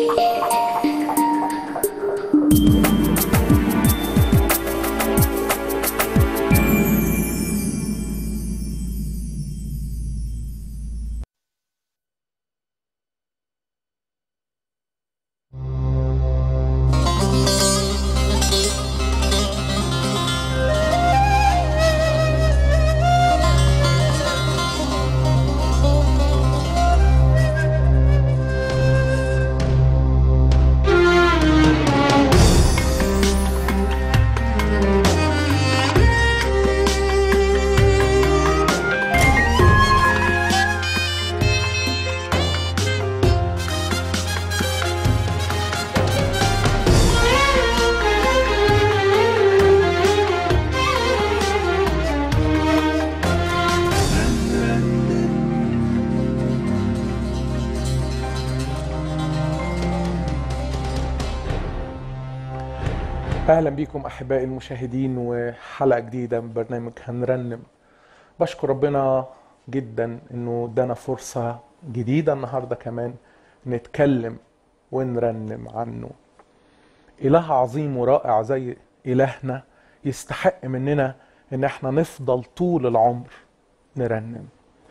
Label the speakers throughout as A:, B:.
A: اهلا بيكم احبائي المشاهدين وحلقه جديده من برنامج هنرنم بشكر ربنا جدا انه ادانا فرصه جديده النهارده كمان نتكلم ونرنم عنه اله عظيم ورائع زي الهنا يستحق مننا ان احنا نفضل طول العمر نرنم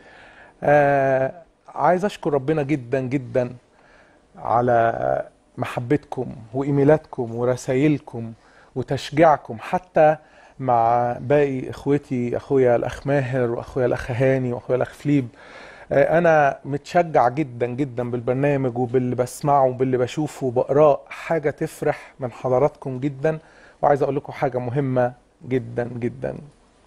A: آه عايز اشكر ربنا جدا جدا على محبتكم وايميلاتكم ورسايلكم وتشجيعكم حتى مع باقي اخوتي اخويا الاخ ماهر واخويا الاخ هاني واخويا الاخ فليب آه، انا متشجع جدا جدا بالبرنامج وباللي بسمعه وباللي بشوفه وبقراه حاجه تفرح من حضراتكم جدا وعايز اقول لكم حاجه مهمه جدا جدا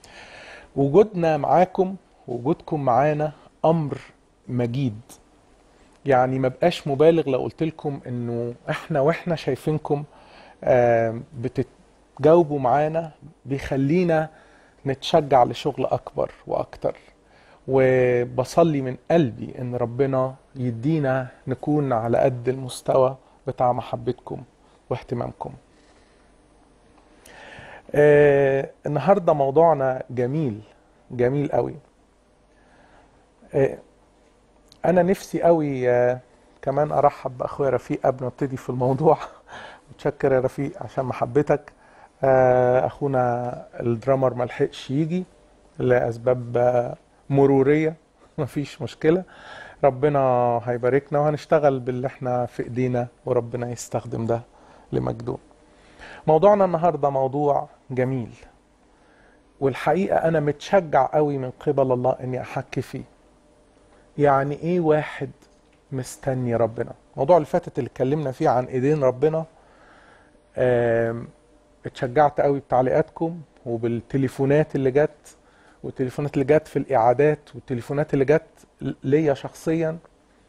A: وجودنا معاكم وجودكم معانا امر مجيد يعني ما بقاش مبالغ لو قلت لكم انه احنا واحنا شايفينكم آه، بتتجاوبوا معانا بيخلينا نتشجع لشغل اكبر واكتر وبصلي من قلبي ان ربنا يدينا نكون على قد المستوى بتاع محبتكم واهتمامكم آه، النهارده موضوعنا جميل جميل قوي آه، انا نفسي قوي آه، كمان ارحب باخويا رفيق قبل ما ابتدي في الموضوع متشكر يا رفيق عشان محبتك آه، اخونا الدرامر ما لحقش يجي لاسباب آه، مروريه مفيش مشكله ربنا هيباركنا وهنشتغل باللي احنا في ايدينا وربنا يستخدم ده لمجده موضوعنا النهارده موضوع جميل والحقيقه انا متشجع قوي من قبل الله اني احكي فيه يعني ايه واحد مستني ربنا الموضوع اللي فاتت اللي اتكلمنا فيه عن ايدين ربنا آم، اتشجعت قوي بتعليقاتكم وبالتليفونات اللي جت والتليفونات اللي جت في الاعادات والتليفونات اللي جت ليا شخصيا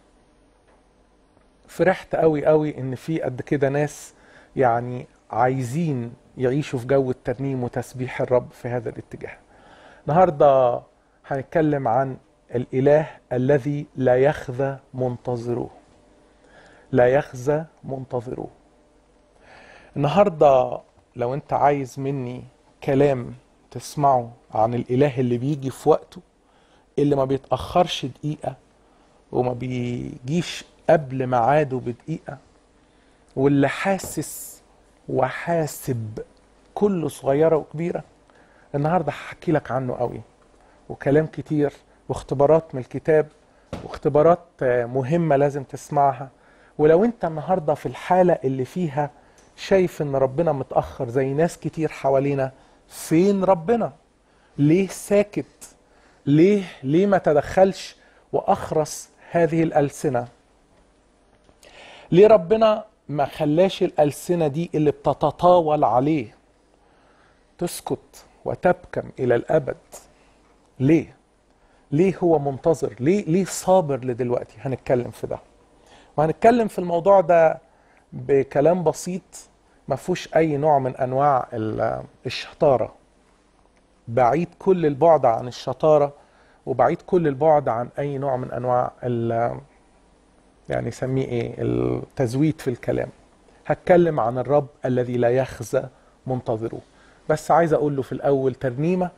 A: فرحت قوي قوي ان في قد كده ناس يعني عايزين يعيشوا في جو الترنيم وتسبيح الرب في هذا الاتجاه النهارده هنتكلم عن الاله الذي لا يخزى منتظروه لا يخزى منتظروه النهارده لو انت عايز مني كلام تسمعه عن الاله اللي بيجي في وقته اللي ما بيتاخرش دقيقه وما بيجيش قبل ميعاده بدقيقه واللي حاسس وحاسب كل صغيره وكبيره النهارده هحكي لك عنه قوي وكلام كتير واختبارات من الكتاب واختبارات آه، مهمة لازم تسمعها ولو انت النهاردة في الحالة اللي فيها شايف ان ربنا متأخر زي ناس كتير حوالينا فين ربنا ليه ساكت ليه ليه ما تدخلش واخرس هذه الألسنة ليه ربنا ما خلاش الألسنة دي اللي بتتطاول عليه تسكت وتبكم إلى الأبد ليه ليه هو منتظر ليه ليه صابر لدلوقتي هنتكلم في ده وهنتكلم في الموضوع ده بكلام بسيط ما فيهوش اي نوع من انواع ال- الشطاره بعيد كل البعد عن الشطاره وبعيد كل البعد عن اي نوع من انواع ال- يعني يسميه ايه التزويد في الكلام هتكلم عن الرب الذي لا يخزى منتظره بس عايز اقول له في الاول ترنيمه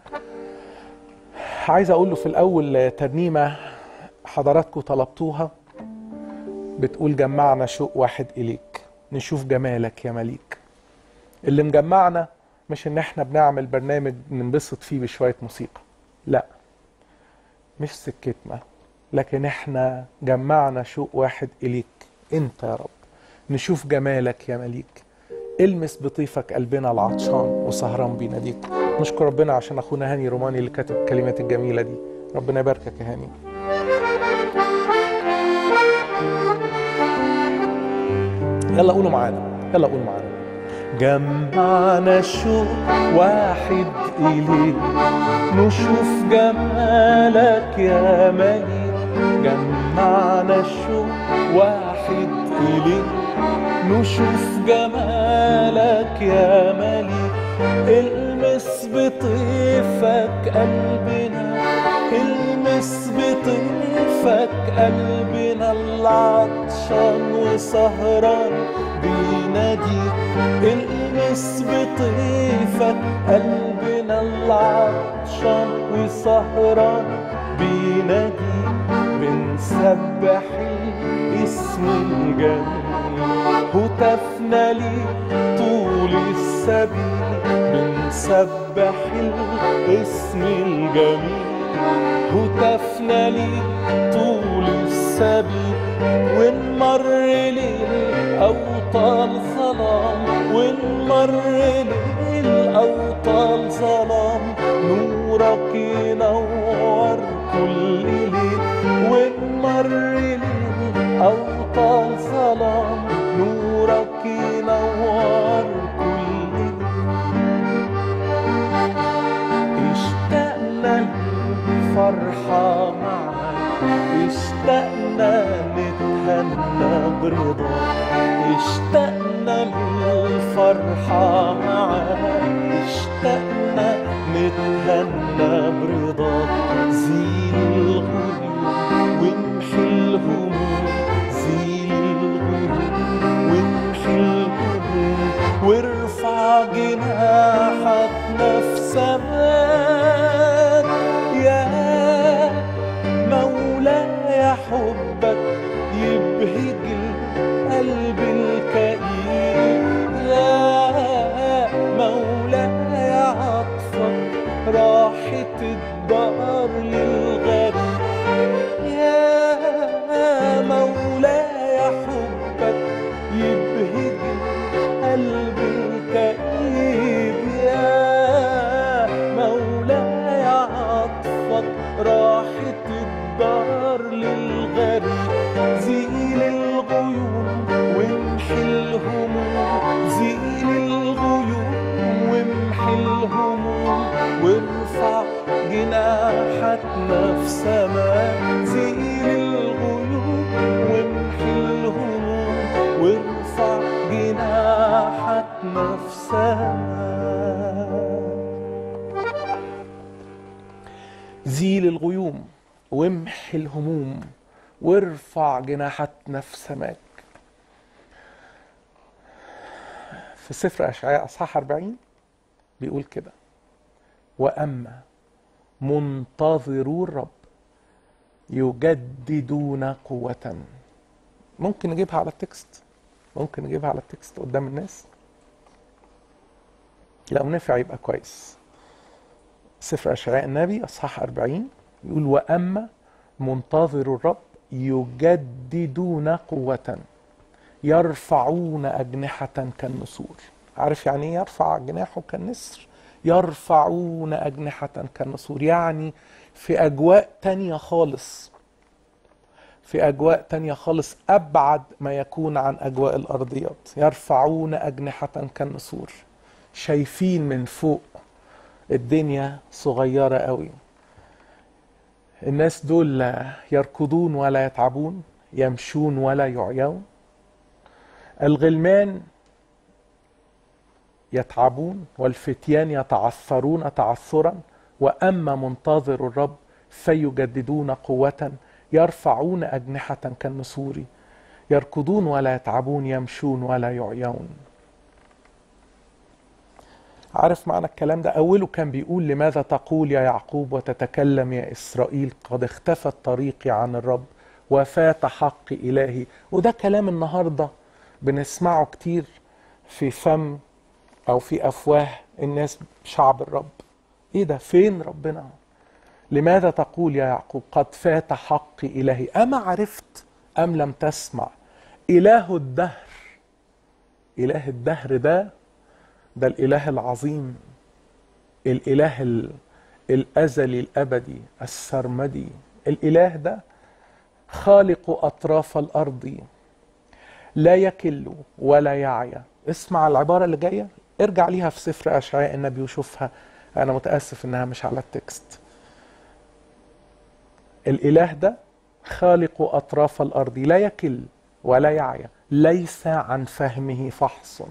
A: عايز اقول له في الاول ترنيمه حضراتكم طلبتوها بتقول جمعنا شوق واحد إليك نشوف جمالك يا مليك اللي مجمعنا مش ان احنا بنعمل برنامج ننبسط فيه بشوية موسيقى لا مش سكتنا لكن احنا جمعنا شوق واحد إليك انت يا رب نشوف جمالك يا مليك المس بطيفك قلبنا العطشان وسهران بيناديك نشكر ربنا عشان اخونا هاني روماني اللي كاتب الكلمات الجميله دي ربنا يباركك يا هاني يلا قولوا معانا يلا قولوا معانا جمعنا شوق واحد إليك نشوف جمالك يا مليك جمعنا شوق واحد إليك نشوف جمالك يا مليك المس بطيفك قلبنا المس بطيفك قلبنا العطشان وسهران بيناديك المس بطيفك قلبنا العطشان وسهران بيناديك بنسبح اسم الجميل هتفنا لي طول السبيل بنسبح الاسم الجميل هتفنا لي طول السبيل ونمر ليل أو طال ظلام ونمر ليل أو طال ظلام نورك ينور كل ليل ونمر ليل أو طال ظلام نورك ينور كل ليل اشتقنا للفرحة معك اشتقنا نتهنى برضاك اشتقنا للفرحة معك اشتقنا نتهنى برضاك زيل الغيوم وامحي الهموم زيل الغيوم وامحي الهموم وارفع جناحاتنا في سماك يا مولاي حبك يبهج القلب الكئيب يا مولاي عطفك راحة الدار للغريب يا مولاي حبك يبهج القلب الكئيب يا مولاي عطفك راحة الدار للغريب زيل الغيوم وامحي الهموم زيل الغيوم وامحي الهموم وارفع جناحاتنا في سماء زيل الغيوم وامحي الهموم وارفع جناحاتنا في سماء زيل الغيوم وامحي الهموم وارفع جناحاتنا في سماك في سفر أشعياء أصحاح 40 بيقول كده وأما منتظرو الرب يجددون قوة ممكن نجيبها على التكست ممكن نجيبها على التكست قدام الناس لو نفع يبقى كويس سفر أشعياء النبي أصحاح 40 يقول وأما منتظر الرب يجددون قوة يرفعون أجنحة كالنسور عارف يعني ايه يرفع جناحه كالنسر يرفعون أجنحة كالنسور يعني في أجواء تانية خالص في أجواء تانية خالص أبعد ما يكون عن أجواء الأرضيات يرفعون أجنحة كالنسور شايفين من فوق الدنيا صغيرة قوي الناس دول يركضون ولا يتعبون يمشون ولا يعيون الغلمان يتعبون والفتيان يتعثرون تعثرا واما منتظر الرب فيجددون قوه يرفعون اجنحه كالنسور يركضون ولا يتعبون يمشون ولا يعيون عارف معنى الكلام ده أوله كان بيقول لماذا تقول يا يعقوب وتتكلم يا إسرائيل قد اختفت طريقي عن الرب وفات حق إلهي وده كلام النهاردة بنسمعه كتير في فم أو في أفواه الناس شعب الرب إيه ده فين ربنا لماذا تقول يا يعقوب قد فات حق إلهي أما عرفت أم لم تسمع إله الدهر إله الدهر ده ده الإله العظيم الإله ال- الأزلي الأبدي السرمدي الإله ده خالق أطراف الأرض لا يكل ولا يعيا اسمع العبارة اللي جاية ارجع ليها في سفر أشعياء النبي وشوفها أنا متأسف إنها مش على التكست الإله ده خالق أطراف الأرض لا يكل ولا يعيا ليس عن فهمه فحص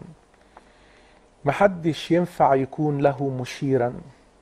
A: محدش ينفع يكون له مشيرا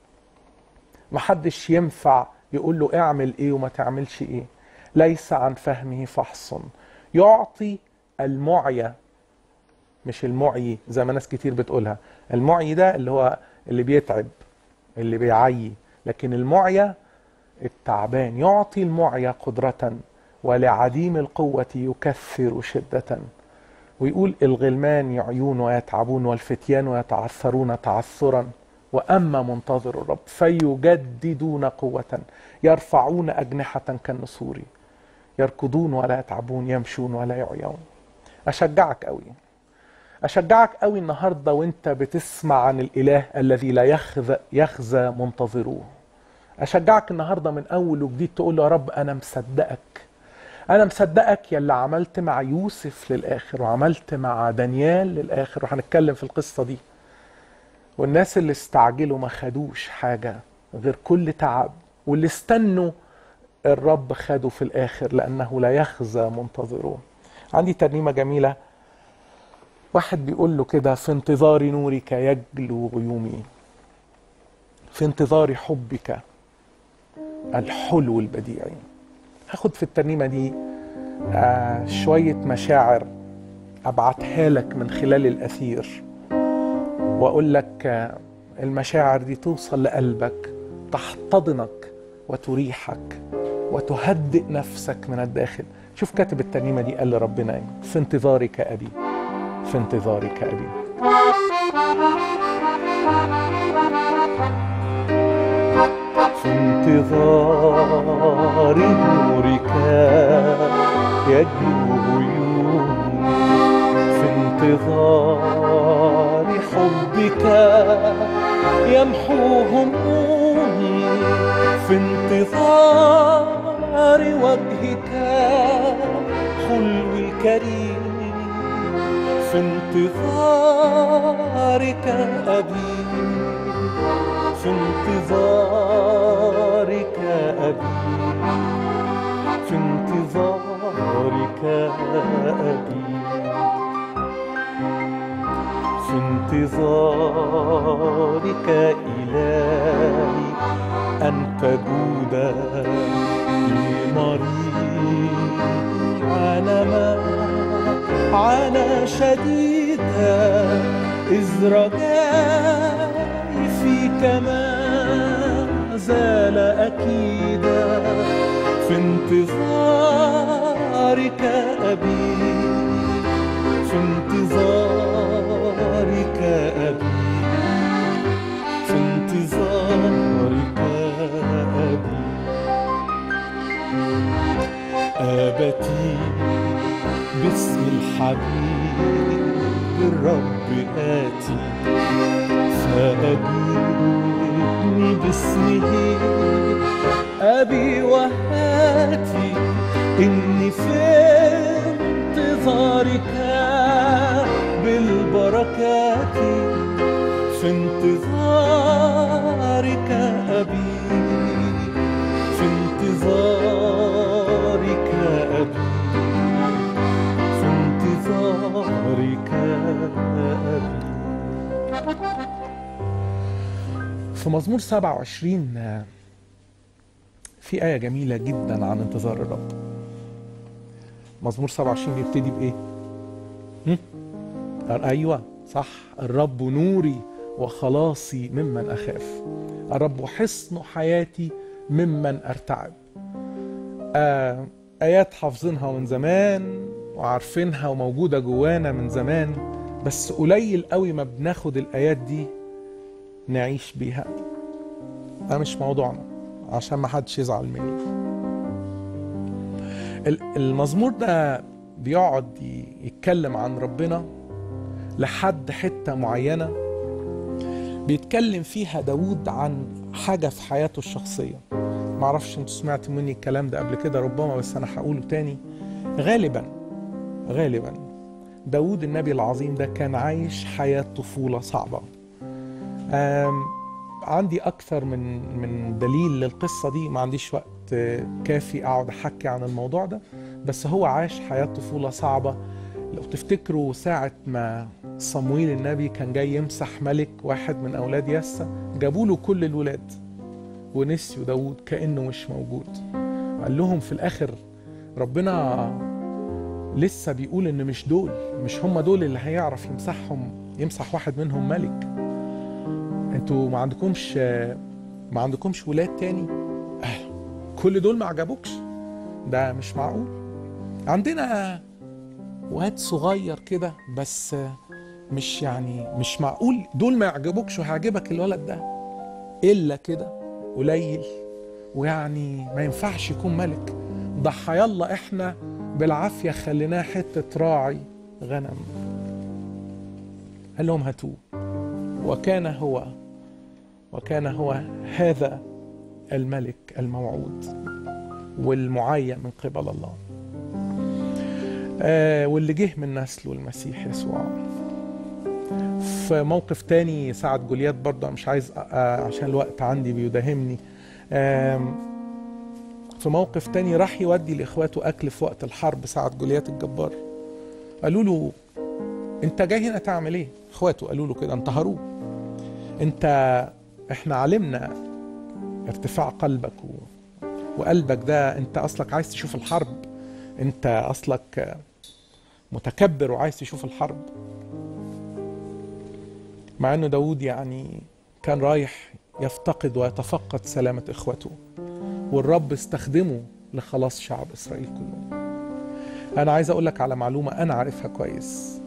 A: محدش ينفع يقول له اعمل ايه وما تعملش ايه ليس عن فهمه فحص يعطي المعيا مش المعي زي ما ناس كتير بتقولها المعي ده اللي هو اللي بيتعب اللي بيعيي لكن المعيا التعبان يعطي المعيا قدرة ولعديم القوة يكثر شدة ويقول الغلمان يعيون ويتعبون والفتيان يتعثرون تعثرا واما منتظر الرب فيجددون قوه يرفعون اجنحه كالنسور يركضون ولا يتعبون يمشون ولا يعيون اشجعك قوي اشجعك قوي النهارده وانت بتسمع عن الاله الذي لا يخزى يخزى منتظروه اشجعك النهارده من اول وجديد تقول له يا رب انا مصدقك انا مصدقك يا اللي عملت مع يوسف للاخر وعملت مع دانيال للاخر وهنتكلم في القصه دي والناس اللي استعجلوا ما خدوش حاجه غير كل تعب واللي استنوا الرب خده في الاخر لانه لا يخزى منتظروه عندي ترنيمه جميله واحد بيقول له كده في انتظار نورك يجلو غيومي في انتظار حبك الحلو البديع هاخد في الترنيمه دي آه شويه مشاعر ابعتها لك من خلال الاثير واقول لك آه المشاعر دي توصل لقلبك تحتضنك وتريحك وتهدئ نفسك من الداخل شوف كاتب الترنيمه دي قال لربنا ايه في انتظارك ابي في انتظارك ابي في انتظار نورك يجلو غيومي في انتظار حبك يمحو همومي في انتظار وجهك خلو الكريم في انتظارك أبي في انتظارك أبي في انتظارك أبي في انتظارك إلهي أن تجود لمريض علما على شديدا إذ رجائي فيك ما زال أكيدا في انتظارك أبي في انتظارك أبي في انتظارك أبي آبتي باسم الحبيب الرب آتي فأجيبني باسمه أبي وهاتي إني في انتظارك بالبركات في انتظارك أبي في انتظارك أبي في انتظارك أبي في مزمور 27 في آية جميلة جدا عن انتظار الرب مزمور 27 بيبتدي بإيه؟ هم؟ أيوة صح الرب نوري وخلاصي ممن أخاف الرب حصن حياتي ممن أرتعب آه آيات حافظينها من زمان وعارفينها وموجودة جوانا من زمان بس قليل قوي ما بناخد الآيات دي نعيش بيها ده مش موضوعنا عشان ما حدش يزعل مني المزمور ده بيقعد يتكلم عن ربنا لحد حتة معينة بيتكلم فيها داود عن حاجة في حياته الشخصية معرفش انتوا سمعتوا مني الكلام ده قبل كده ربما بس انا هقوله تاني غالبا غالبا داود النبي العظيم ده كان عايش حياة طفولة صعبة عندي أكثر من من دليل للقصة دي ما عنديش وقت كافي أقعد أحكي عن الموضوع ده بس هو عاش حياة طفولة صعبة لو تفتكروا ساعة ما صمويل النبي كان جاي يمسح ملك واحد من أولاد يسا جابوا له كل الولاد ونسيوا داود كأنه مش موجود قال لهم في الآخر ربنا لسه بيقول إن مش دول مش هم دول اللي هيعرف يمسحهم يمسح واحد منهم ملك انتوا ما عندكمش ما عندكمش ولاد تاني آه. كل دول ما عجبوكش ده مش معقول عندنا واد صغير كده بس مش يعني مش معقول دول ما يعجبوكش وهيعجبك الولد ده الا كده قليل ويعني ما ينفعش يكون ملك ده حيالله احنا بالعافيه خليناه حته راعي غنم قال لهم هاتوه وكان هو وكان هو هذا الملك الموعود والمعين من قبل الله آه واللي جه من نسله المسيح يسوع في موقف تاني ساعة جوليات برضه مش عايز آه عشان الوقت عندي بيداهمني آه في موقف تاني راح يودي لاخواته اكل في وقت الحرب ساعة جوليات الجبار قالوا له انت جاي هنا تعمل ايه اخواته قالوا له كده انتهروه انت احنا علمنا ارتفاع قلبك و... وقلبك ده انت اصلك عايز تشوف الحرب انت اصلك متكبر وعايز تشوف الحرب مع انه داود يعني كان رايح يفتقد ويتفقد سلامة اخوته والرب استخدمه لخلاص شعب اسرائيل كله انا عايز اقول لك على معلومة انا عارفها كويس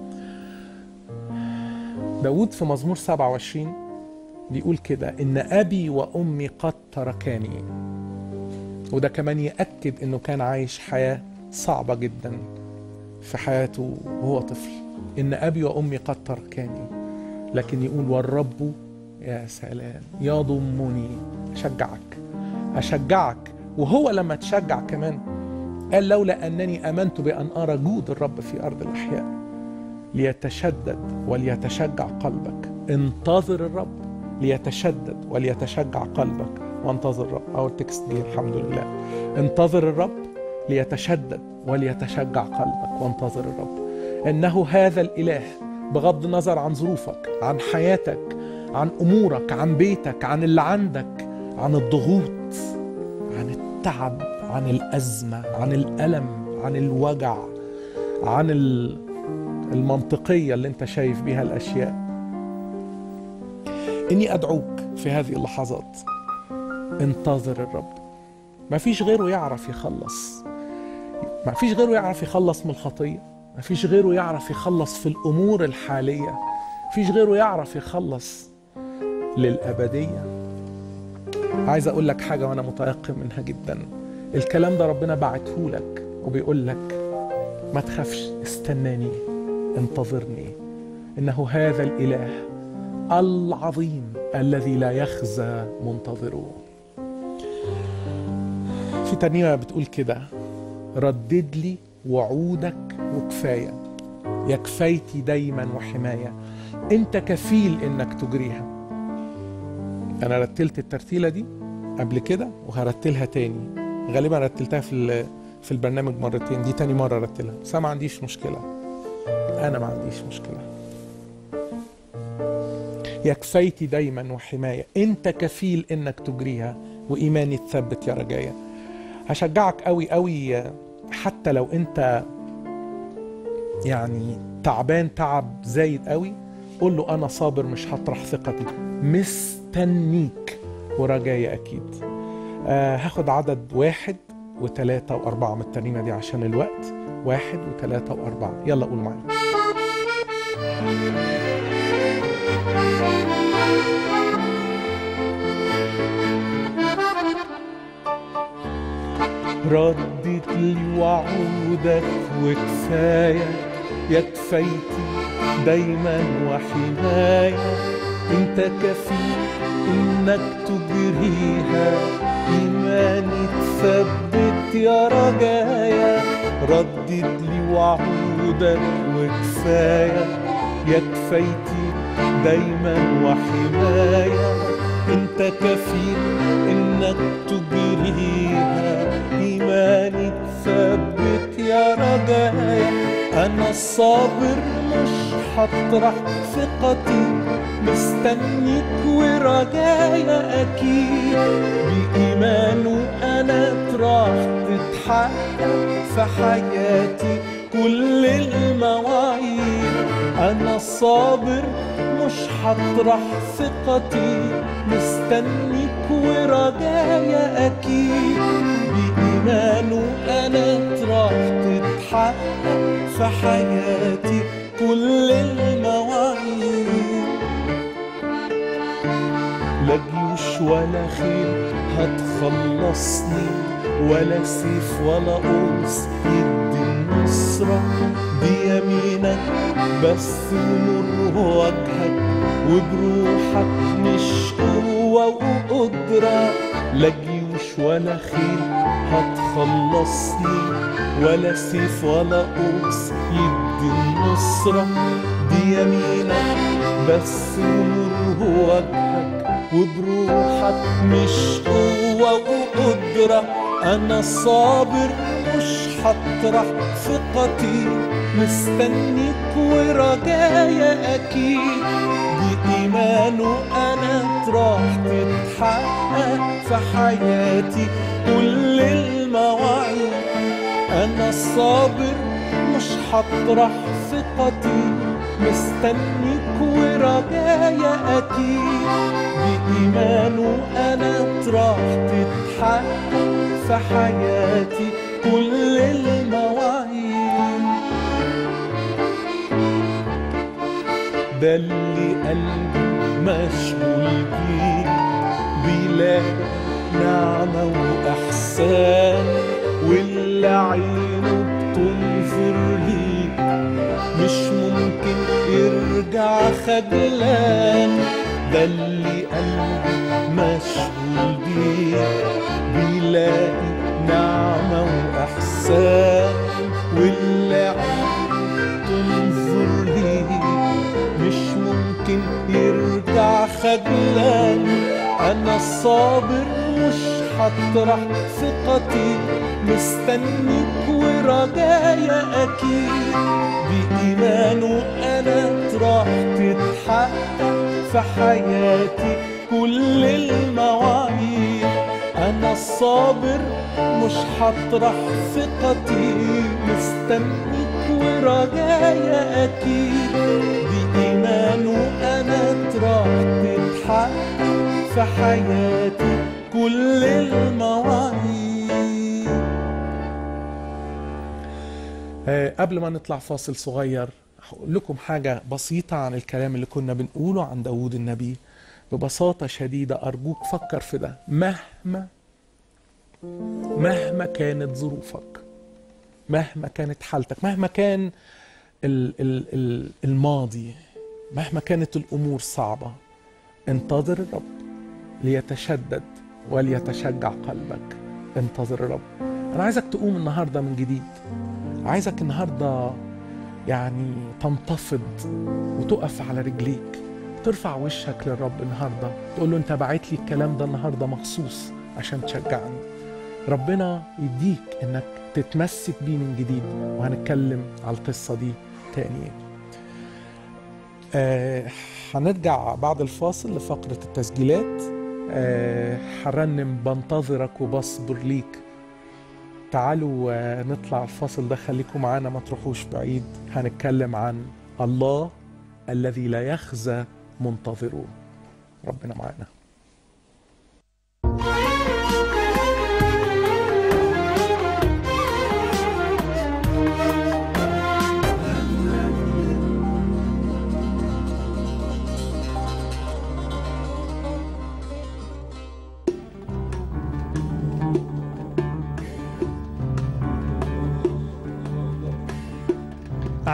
A: داود في مزمور 27 بيقول كده ان ابي وامي قد تركاني وده كمان ياكد انه كان عايش حياه صعبه جدا في حياته وهو طفل ان ابي وامي قد تركاني لكن يقول والرب يا سلام يضمني اشجعك اشجعك وهو لما تشجع كمان قال لولا انني امنت بان ارى جود الرب في ارض الاحياء ليتشدد وليتشجع قلبك انتظر الرب ليتشدد وليتشجع قلبك وانتظر الرب او التكست دي الحمد لله انتظر الرب ليتشدد وليتشجع قلبك وانتظر الرب انه هذا الاله بغض النظر عن ظروفك عن حياتك عن امورك عن بيتك عن اللي عندك عن الضغوط عن التعب عن الازمه عن الالم عن الوجع عن المنطقيه اللي انت شايف بيها الاشياء اني ادعوك في هذه اللحظات انتظر الرب ما فيش غيره يعرف يخلص ما فيش غيره يعرف يخلص من الخطيه ما فيش غيره يعرف يخلص في الامور الحاليه ما فيش غيره يعرف يخلص للابديه عايز اقول لك حاجه وانا متيقن منها جدا الكلام ده ربنا بعته لك وبيقول لك ما تخافش استناني انتظرني انه هذا الاله العظيم الذي لا يخزى منتظره في ترنيمه بتقول كده ردد لي وعودك وكفايه يا كفايتي دايما وحمايه انت كفيل انك تجريها انا رتلت الترتيله دي قبل كده وهرتلها تاني غالبا رتلتها في في البرنامج مرتين دي تاني مره رتلها بس انا ما عنديش مشكله انا ما عنديش مشكله يا كفايتي دايما وحماية انت كفيل انك تجريها وايماني تثبت يا رجايا هشجعك قوي قوي حتى لو انت يعني تعبان تعب زايد قوي قول له انا صابر مش هطرح ثقتي مستنيك ورجايا اكيد آه هاخد عدد واحد وثلاثة وأربعة من الترنيمة دي عشان الوقت واحد وثلاثة وأربعة يلا قول معايا ردت لي وعودك وكفاية يا كفايتي دايما وحماية انت كفيل انك تجريها ايماني تثبت يا رجايا ردت لي وعودك وكفاية يا كفايتي دايما وحماية انت كفيل انك تجريها ايماني تثبت يا رجايا انا الصابر مش هطرح ثقتي مستنيك ورجايا اكيد بايمانه انا راح تتحقق في حياتي كل المواعيد انا الصابر مش هطرح ثقتي مستنيك ورجايا اكيد بايمانه انا راح تتحقق في حياتي كل المواعيد لا جيوش ولا خيل هتخلصني ولا سيف ولا قوس يدي النصرة دي يمينك بس ونور وجهك وبروحك مش قوة وقدرة لا جيوش ولا خيل هتخلصني ولا سيف ولا قوس يدي النصرة دي يمينك بس ونور وجهك وبروحك مش قوة وقدرة أنا صابر مش هطرح ثقتي مستنيك ورجايا أكيد بإيمانه أنا راح تتحقق في حياتي كل المواعيد أنا الصابر مش هطرح ثقتي مستنيك ورجايا أكيد بإيمانه أنا راح تتحقق في حياتي كل المواعيد ده اللي قلبي مشغول بيه بيلاقي نعمة وإحسان واللي عينه بتنظر ليه مش ممكن يرجع خجلان ده اللي قلبي مشغول بيه بيلاقي نعمة وإحسان واللي عينه تنظر ليه مش ممكن يرجع خجلان أنا الصابر مش هطرح ثقتي مستنيك ورجايا أكيد بإيمانه أنا راح تتحقق في حياتي كل المواعيد أنا الصابر مش هطرح ثقتي مستنيك ورجايا أكيد بإيمانه أنا راح تتحقق في حياتي كل المواعيد آه، قبل ما نطلع فاصل صغير هقول لكم حاجة بسيطة عن الكلام اللي كنا بنقوله عن داوود النبي ببساطة شديدة أرجوك فكر في ده مهما مهما كانت ظروفك مهما كانت حالتك مهما كان ال ال ال الماضي مهما كانت الأمور صعبة انتظر الرب ليتشدد وليتشجع قلبك انتظر الرب أنا عايزك تقوم النهاردة من جديد عايزك النهاردة يعني تنتفض وتقف على رجليك ترفع وشك للرب النهاردة تقول له انت بعت لي الكلام ده النهاردة مخصوص عشان تشجعني ربنا يديك انك تتمسك بيه من جديد وهنتكلم على القصة دي تاني آه هنرجع بعد الفاصل لفقرة التسجيلات آه هرنم بنتظرك وبصبر ليك تعالوا آه، نطلع الفاصل ده خليكم معانا ما تروحوش بعيد هنتكلم عن الله الذي لا يخزى منتظروه ربنا معانا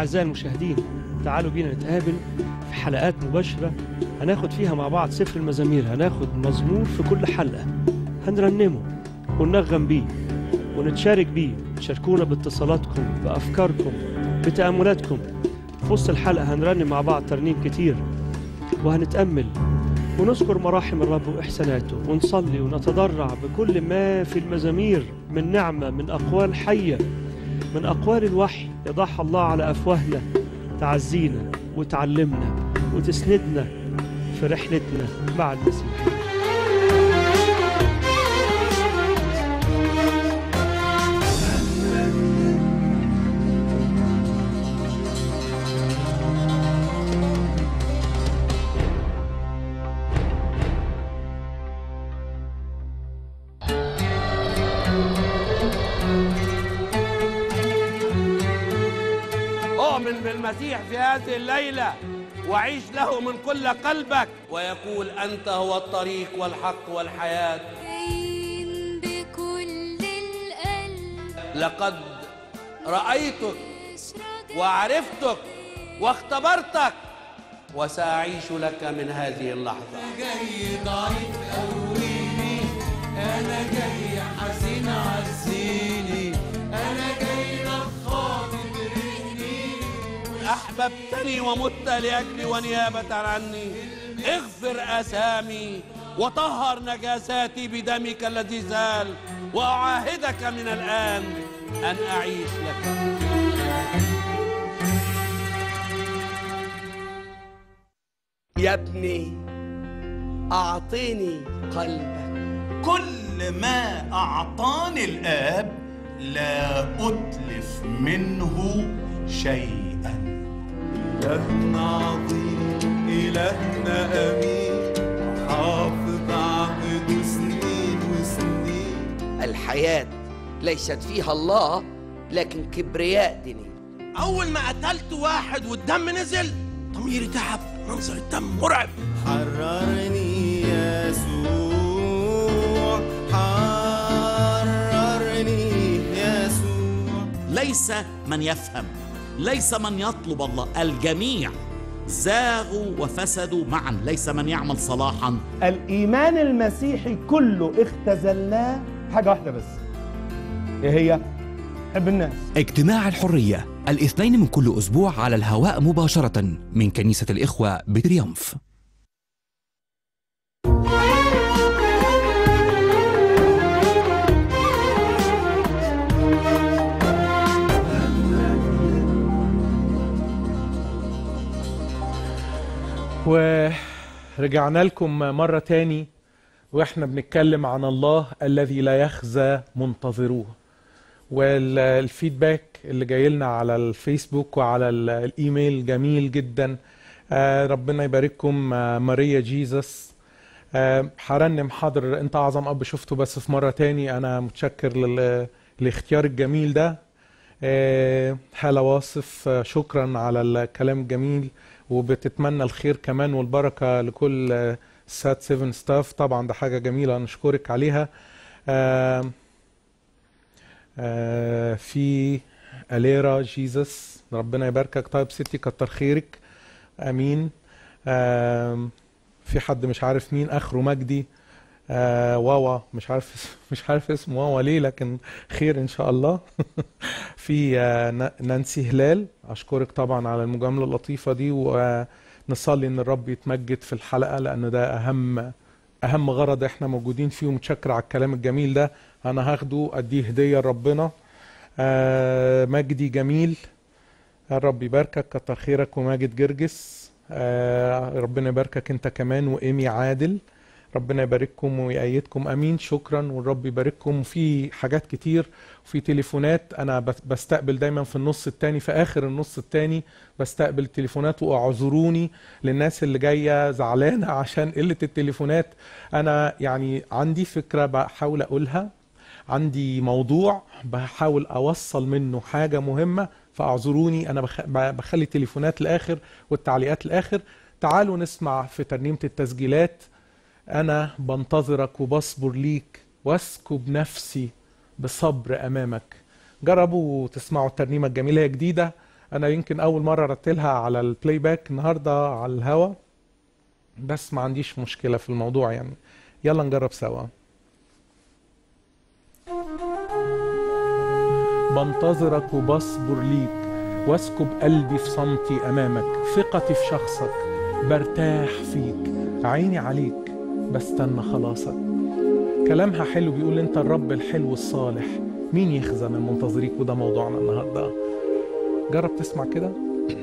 B: أعزائي المشاهدين تعالوا بينا نتقابل في حلقات مباشرة هناخد فيها مع بعض سفر المزامير هناخد مزمور في كل حلقة هنرنمه وننغم بيه ونتشارك بيه تشاركونا باتصالاتكم بأفكاركم بتأملاتكم في وسط الحلقة هنرنم مع بعض ترنيم كتير وهنتأمل ونذكر مراحم الرب وإحساناته ونصلي ونتضرع بكل ما في المزامير من نعمة من أقوال حية من أقوال الوحي يضعها الله على أفواهنا تعزينا وتعلمنا وتسندنا في رحلتنا مع المسيح
C: اؤمن بالمسيح في هذه الليلة وعيش له من كل قلبك ويقول أنت هو الطريق والحق والحياة
D: كاين بكل القلب
C: لقد رأيتك
D: اشرق
C: وعرفتك واختبرتك وسأعيش لك من هذه اللحظة
E: جاي ضعيف قويني انا جاي حزين عزيني انا جاي نفخان برهني
C: أحببتني ومت لأجلي ونيابة عني اغفر آثامي وطهر نجاساتي بدمك الذي زال وأعاهدك من الآن أن أعيش لك يا ابني أعطيني قلبك
E: كل ما اعطاني الاب لا اتلف منه شيئا الهنا عظيم الهنا امين حافظ عهده سنين وسنين
F: الحياة ليست فيها الله لكن كبرياء ديني
C: أول ما قتلت واحد والدم نزل ضميري تعب منظر الدم مرعب
E: حررني يسوع حررني يسوع
G: ليس من يفهم ليس من يطلب الله الجميع زاغوا وفسدوا معا ليس من يعمل صلاحا
H: الإيمان المسيحي كله اختزلناه حاجة واحدة بس إيه هي؟ حب الناس
I: اجتماع الحرية الاثنين من كل أسبوع على الهواء مباشرة من كنيسة الإخوة بتريمف
A: ورجعنا لكم مرة تاني واحنا بنتكلم عن الله الذي لا يخزى منتظروه والفيدباك اللي جاي لنا على الفيسبوك وعلى ال- الايميل جميل جدا آه، ربنا يبارككم آه، ماريا جيزس آه، هرنم حاضر انت اعظم اب شفته بس في مرة تاني انا متشكر لل- للاختيار الجميل ده آه، هلا واصف آه، شكرا على الكلام الجميل وبتتمنى الخير كمان والبركة لكل آه، سات 7 ستاف طبعا ده حاجة جميلة نشكرك عليها آه، آه، في أليرا جيزس ربنا يباركك طيب ستي كتر خيرك امين آم، في حد مش عارف مين اخره مجدي آه واوا مش عارف مش عارف اسمه واوا ليه لكن خير ان شاء الله في آه نا- نانسي هلال اشكرك طبعا على المجامله اللطيفه دي ونصلي ان الرب يتمجد في الحلقه لان ده اهم اهم غرض احنا موجودين فيه ومتشكر على الكلام الجميل ده انا هاخده اديه هديه لربنا آه مجدي جميل الرب يباركك كتر خيرك وماجد جرجس آه ربنا يباركك انت كمان وايمي عادل ربنا يبارككم ويأيدكم امين شكرا والرب يبارككم في حاجات كتير وفي تليفونات انا بس- بستقبل دايما في النص التاني في اخر النص التاني بستقبل تليفونات واعذروني للناس اللي جايه زعلانه عشان قله التليفونات انا يعني عندي فكره بحاول اقولها عندي موضوع بحاول اوصل منه حاجه مهمه فاعذروني انا بخ... ب- بخلي التليفونات الاخر والتعليقات الاخر تعالوا نسمع في ترنيمه التسجيلات انا بنتظرك وبصبر ليك واسكب نفسي بصبر امامك جربوا تسمعوا الترنيمه الجميله هي جديده انا يمكن اول مره ارتلها على البلاي باك النهارده على الهوا بس ما عنديش مشكله في الموضوع يعني يلا نجرب سوا بنتظرك وبصبر ليك واسكب قلبي في صمتي امامك ثقتي في شخصك برتاح فيك عيني عليك بستنى خلاصك كلامها حلو بيقول انت الرب الحلو الصالح مين يخزى من منتظريك وده موضوعنا النهارده جرب تسمع كده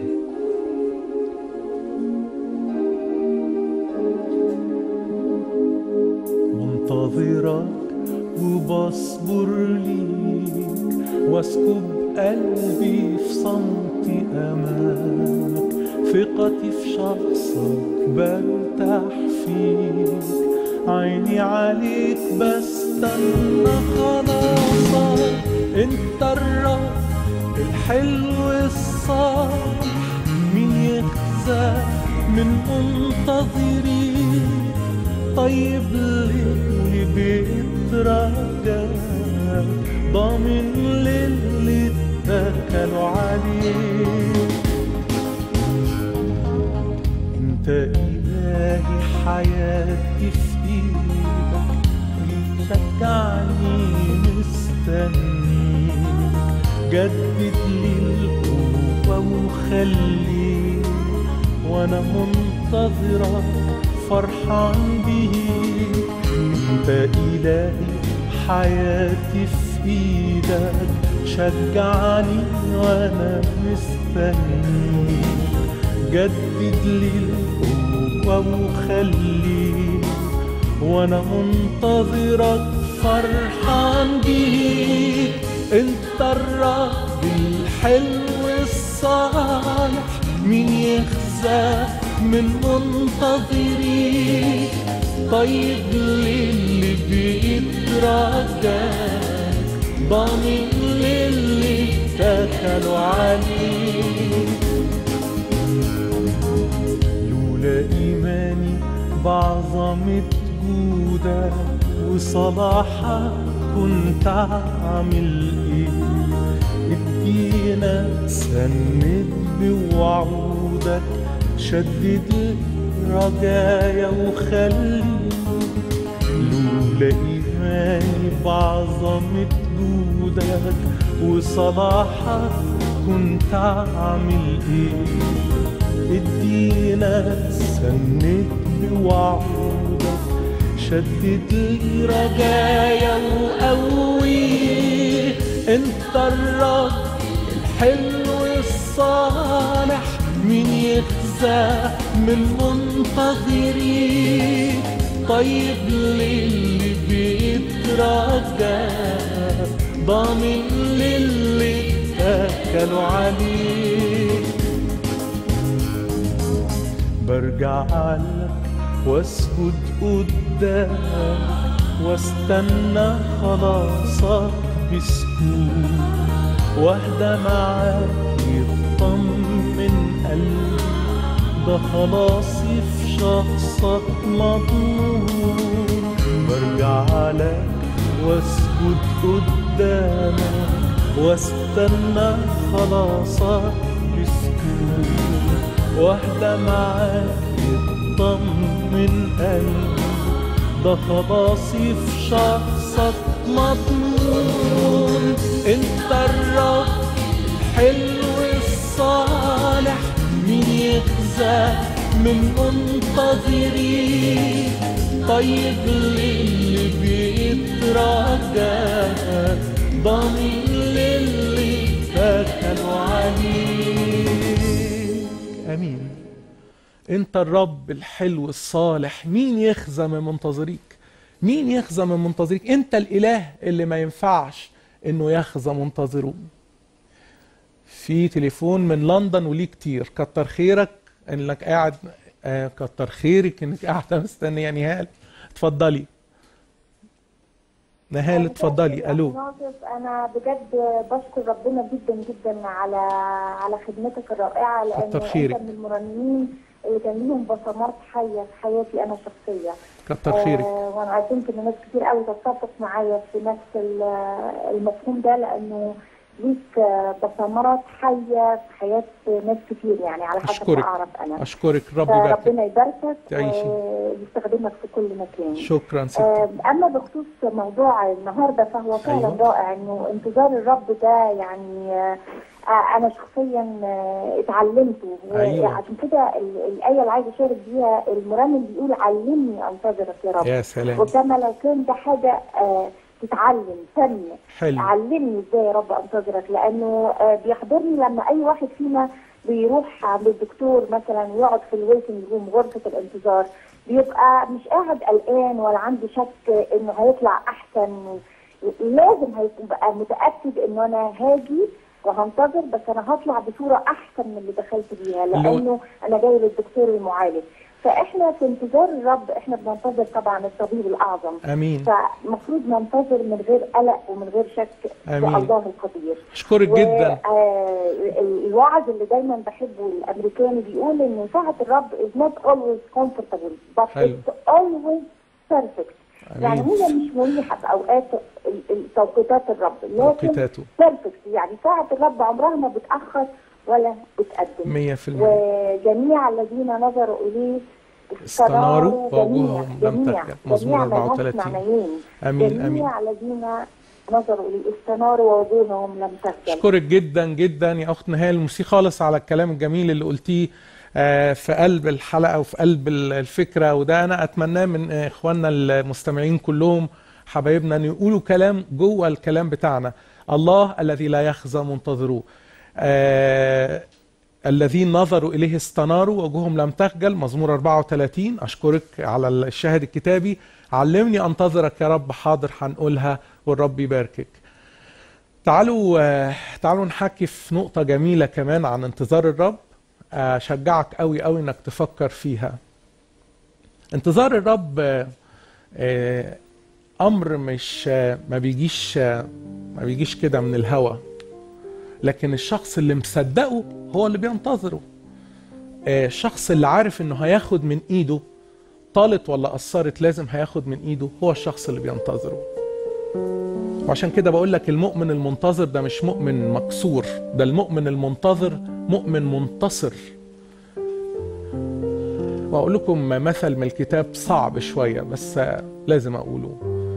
A: منتظرك وبصبر ليك واسكب قلبي في صمتي امامك ثقتي في شخصك برتاح فيك عيني عليك بستنى خلاصك انت الرب الحلو الصالح مين يخزى من منتظرين طيب للي بيترجى ضامن للي اتكلوا عليه انت الهي حياتي في ايدك بتشجعني مستنيك جدد لي القوة وخليك وانا منتظرك فرحان بيك انت الهي حياتي في ايدك شجعني وانا مستنيك جدد لي القوة وخليك وانا منتظرك فرحان بيك انت الرب الحلو الصالح مين يخزى من منتظريك طيب للي بيترجاك ضامن للي اتكلوا عليك لولا إيماني بعظمة جودك وصلاحك كنت أعمل إيه ادينا سند بوعودك شدد رجايا وخلي لولا إيماني بعظمة جودك وصلاحك كنت أعمل إيه ادينا سند بوعودك شدد لي رجايا وقوي انت الرب الحلو الصالح مين يخزى من منتظريك طيب للي بيترجاك ضامن للي اتكلوا عليك برجع لك واسجد قدامك واستنى خلاصك بسكون واهدى معاك يطمن قلبي ده خلاصي في شخصك مضمون برجع لك واسجد قدامك واستنى خلاصك بسكون واهدى معاك يطمن قلبي ده خلاصي في شخصك مضمون انت الرب الحلو الصالح مين يخزى من منتظريك طيب للي بيترجاك ضامن للي اتكلوا عليك امين انت الرب الحلو الصالح مين يخزى من منتظريك مين يخزى من منتظريك انت الاله اللي ما ينفعش انه يخزى منتظروه في تليفون من لندن وليه كتير كتر خيرك انك قاعد آه كتر خيرك انك قاعده مستنيه نهال اتفضلي نهال اتفضلي الو
J: ناصف انا بجد بشكر ربنا جدا جدا على على خدمتك الرائعه لان
A: كتر خيرك.
J: انت من المرنمين اللي كان لهم بصمات حيه في حياتي انا شخصيا
A: كتر خيرك
J: آه وانا عارفين ان ناس كتير قوي تتفق معايا في نفس ال- المفهوم ده لانه ليك آه، بصمات حيه في حياه ناس كتير يعني على حسب
A: أشكرك.
J: ما اعرف انا
A: اشكرك ربي يبارك
J: فربنا يباركك
A: تعيشي.
J: ويستخدمك في كل مكان
A: شكرا ست
J: آه، اما بخصوص موضوع النهارده فهو فعلا
A: أيوة.
J: رائع انه انتظار الرب ده يعني آه، آه، انا شخصيا آه، اتعلمته
A: أيوة.
J: وعشان كده ال- الايه اللي عايزه اشارك بيها المرنم بيقول علمني انتظرك يا رب
A: يا سلام
J: وكما لو كان ده حاجه آه، تتعلم فن
A: حلو
J: علمني ازاي يا رب انتظرك لانه آه، بيحضرني لما اي واحد فينا بيروح عند الدكتور مثلا ويقعد في الويتنج روم غرفه الانتظار بيبقى مش قاعد قلقان ولا عنده شك انه هيطلع احسن لازم هيبقى متاكد انه انا هاجي وهنتظر بس انا هطلع بصوره احسن من اللي دخلت بيها
A: اللي هو-
J: لانه انا جاي للدكتور المعالج فاحنا في انتظار الرب احنا بننتظر طبعا الطبيب الاعظم
A: امين
J: فالمفروض ننتظر من غير قلق ومن غير شك في
A: آمين.
J: الله القدير
A: اشكرك جدا
J: الوعظ اللي دايما بحبه الامريكاني بيقول ان ساعه الرب is not always comfortable but
A: حلو.
J: it's always perfect يعني
A: امين
J: هي مش مريحه في اوقات ال- ال- توقيتات الرب لكن
A: توقيتاته
J: بيرفكت يعني ساعه الرب عمرها ما بتاخر ولا بتقدم
A: 100%
J: وجميع الذين نظروا اليه
A: استناروا
J: جميع-
A: ووجوههم لم
J: جميع-
A: تخجل. مزمور
J: جميع ملهاش
A: 34.
J: معنيين.
A: امين امين
J: جميع الذين نظروا اليه استناروا ووجوههم لم تخجل
A: اشكرك جدا جدا يا اخت نهال ميرسي خالص على الكلام الجميل اللي قلتيه آه، في قلب الحلقه وفي قلب ال- الفكره وده انا اتمناه من آه، اخواننا المستمعين كلهم حبايبنا ان يقولوا كلام جوه الكلام بتاعنا الله الذي لا يخزى منتظروه آه الذين نظروا اليه استناروا وجوههم لم تخجل مزمور 34 اشكرك على الشاهد الكتابي علمني انتظرك يا رب حاضر هنقولها والرب يباركك تعالوا آه، تعالوا نحكي في نقطة جميلة كمان عن انتظار الرب أشجعك قوي قوي إنك تفكر فيها انتظار الرب آه، آه، أمر مش آه، ما بيجيش آه، ما بيجيش كده من الهوا لكن الشخص اللي مصدقه هو اللي بينتظره آه، الشخص اللي عارف إنه هياخد من إيده طالت ولا قصرت لازم هياخد من إيده هو الشخص اللي بينتظره وعشان كده بقول لك المؤمن المنتظر ده مش مؤمن مكسور ده المؤمن المنتظر مؤمن منتصر واقول لكم مثل من الكتاب صعب شويه بس لازم اقوله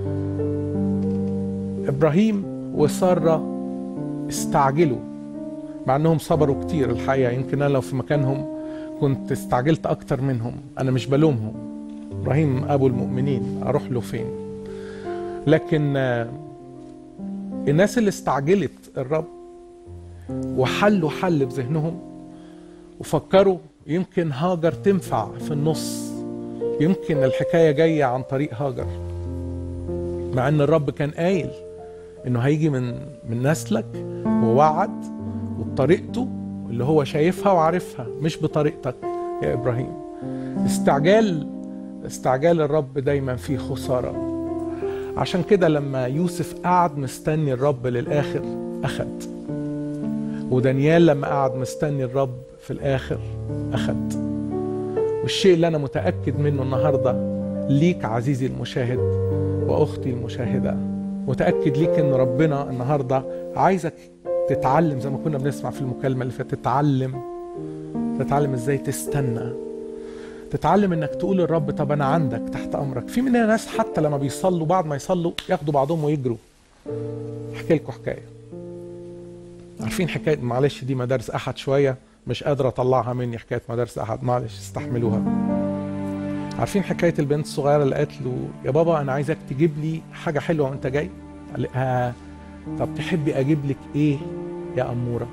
A: ابراهيم وساره استعجلوا مع انهم صبروا كتير الحقيقه يمكن انا لو في مكانهم كنت استعجلت اكتر منهم انا مش بلومهم ابراهيم ابو المؤمنين اروح له فين لكن آه، الناس اللي استعجلت الرب وحلوا حل بذهنهم وفكروا يمكن هاجر تنفع في النص يمكن الحكاية جاية عن طريق هاجر مع ان الرب كان قايل انه هيجي من من نسلك ووعد وبطريقته اللي هو شايفها وعارفها مش بطريقتك يا ابراهيم استعجال استعجال الرب دايما فيه خساره عشان كده لما يوسف قعد مستني الرب للآخر أخد ودانيال لما قعد مستني الرب في الآخر أخد والشيء اللي أنا متأكد منه النهاردة ليك عزيزي المشاهد وأختي المشاهدة متأكد ليك إن ربنا النهاردة عايزك تتعلم زي ما كنا بنسمع في المكالمة اللي فاتت تتعلم تتعلم إزاي تستنى تتعلم انك تقول للرب طب انا عندك تحت امرك في مننا ناس حتى لما بيصلوا بعد ما يصلوا ياخدوا بعضهم ويجروا احكي لكم حكايه عارفين حكايه معلش دي مدارس احد شويه مش قادر اطلعها مني حكايه مدارس احد معلش استحملوها عارفين حكايه البنت الصغيره اللي قالت له يا بابا انا عايزك تجيب لي حاجه حلوه وانت جاي قال لها طب تحبي اجيب لك ايه يا اموره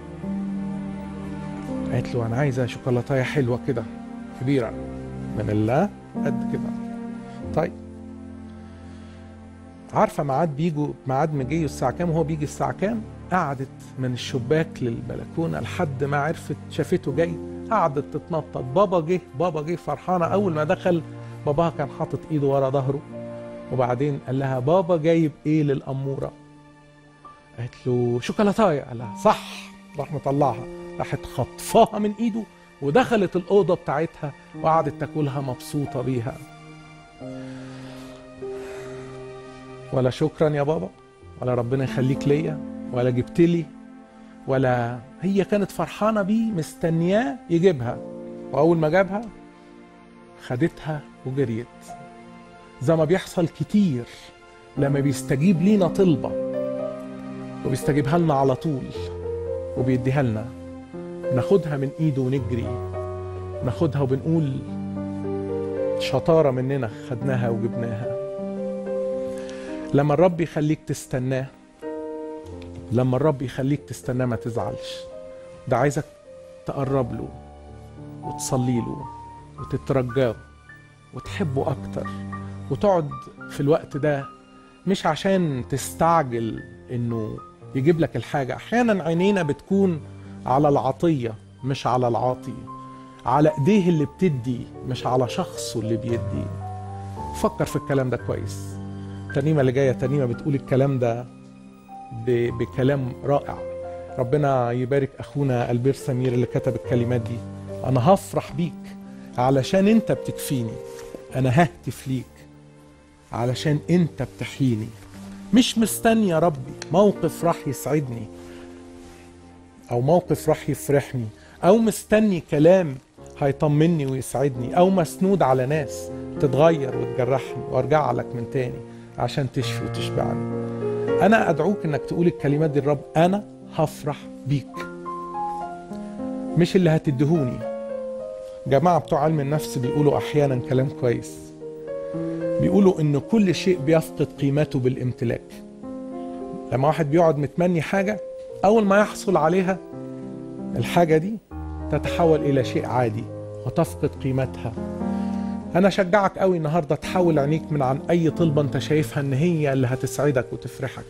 A: قالت له انا عايزه شوكولاتايه حلوه كده كبيره من الله قد كده طيب عارفه ميعاد بيجوا ميعاد مجيه الساعه كام وهو بيجي الساعه كام قعدت من الشباك للبلكونه لحد ما عرفت شافته جاي قعدت تتنطط بابا جه بابا جه فرحانه اول ما دخل باباها كان حاطط ايده ورا ظهره وبعدين قال لها بابا جايب ايه للاموره قالت له شوكولاتايه قال لها صح راح مطلعها راحت خطفاها من ايده ودخلت الأوضة بتاعتها وقعدت تاكلها مبسوطة بيها ولا شكرا يا بابا ولا ربنا يخليك ليا ولا جبت لي ولا هي كانت فرحانة بيه مستنياه يجيبها وأول ما جابها خدتها وجريت زي ما بيحصل كتير لما بيستجيب لينا طلبة وبيستجيبها لنا على طول وبيديها لنا ناخدها من ايده ونجري ناخدها وبنقول شطارة مننا خدناها وجبناها لما الرب يخليك تستناه لما الرب يخليك تستناه ما تزعلش ده عايزك تقرب له وتصلي له وتترجاه وتحبه اكتر وتقعد في الوقت ده مش عشان تستعجل انه يجيب لك الحاجة احيانا عينينا بتكون على العطية مش على العاطي على ايديه اللي بتدي مش على شخصه اللي بيدي فكر في الكلام ده كويس الترنيمة اللي جاية ترنيمة بتقول الكلام ده ب- بكلام رائع ربنا يبارك اخونا البير سمير اللي كتب الكلمات دي انا هفرح بيك علشان انت بتكفيني انا ههتف ليك علشان انت بتحييني مش مستني يا ربي موقف راح يسعدني او موقف راح يفرحني او مستني كلام هيطمني ويسعدني او مسنود على ناس تتغير وتجرحني وارجع لك من تاني عشان تشفي وتشبعني انا ادعوك انك تقول الكلمات دي للرب انا هفرح بيك مش اللي هتدهوني جماعة بتوع علم النفس بيقولوا احيانا كلام كويس بيقولوا ان كل شيء بيفقد قيمته بالامتلاك لما واحد بيقعد متمني حاجة اول ما يحصل عليها الحاجة دي تتحول الى شيء عادي وتفقد قيمتها انا اشجعك قوي النهارده تحول عينيك من عن اي طلبه انت شايفها ان هي اللي هتسعدك وتفرحك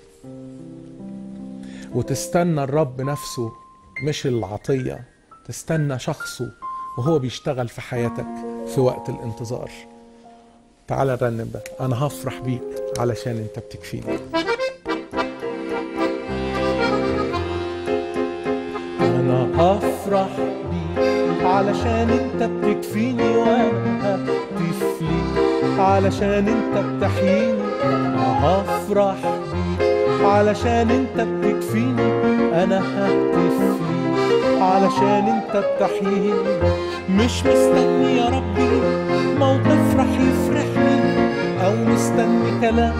A: وتستنى الرب نفسه مش العطيه تستنى شخصه وهو بيشتغل في حياتك في وقت الانتظار تعال نرنم ده انا هفرح بيك علشان انت بتكفيني انا هفرح بيك علشان انت بتكفيني وانا ههتف ليك علشان انت بتحييني انا هفرح بيك علشان انت بتكفيني انا ههتف ليك علشان انت بتحييني مش مستني يا ربي موقف راح يفرحني او مستني كلام